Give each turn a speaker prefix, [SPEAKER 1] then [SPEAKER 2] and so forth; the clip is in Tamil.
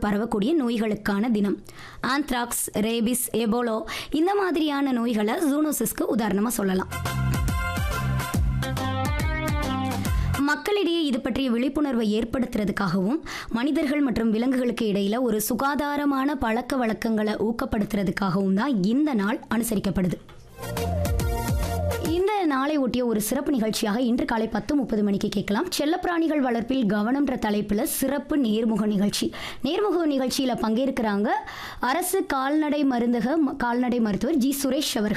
[SPEAKER 1] பரவக்கூடிய நோய்களுக்கான தினம் ஆந்த்ராக்ஸ் ரேபிஸ் எபோலோ இந்த மாதிரியான நோய்களை ஜூனோசிஸ்க்கு உதாரணமாக சொல்லலாம் மக்களிடையே இது பற்றிய விழிப்புணர்வை ஏற்படுத்துறதுக்காகவும் மனிதர்கள் மற்றும் விலங்குகளுக்கு இடையில ஒரு சுகாதாரமான பழக்க வழக்கங்களை ஊக்கப்படுத்துறதுக்காகவும் தான் இந்த நாள் அனுசரிக்கப்படுது இந்த நாளை ஒட்டிய ஒரு சிறப்பு நிகழ்ச்சியாக இன்று காலை பத்து முப்பது மணிக்கு கேட்கலாம் செல்லப்பிராணிகள் வளர்ப்பில் கவனம்ன்ற தலைப்பில் சிறப்பு நேர்முக நிகழ்ச்சி நேர்முக நிகழ்ச்சியில் பங்கேற்கிறாங்க அரசு கால்நடை மருந்தக கால்நடை மருத்துவர் ஜி சுரேஷ் அவர்கள்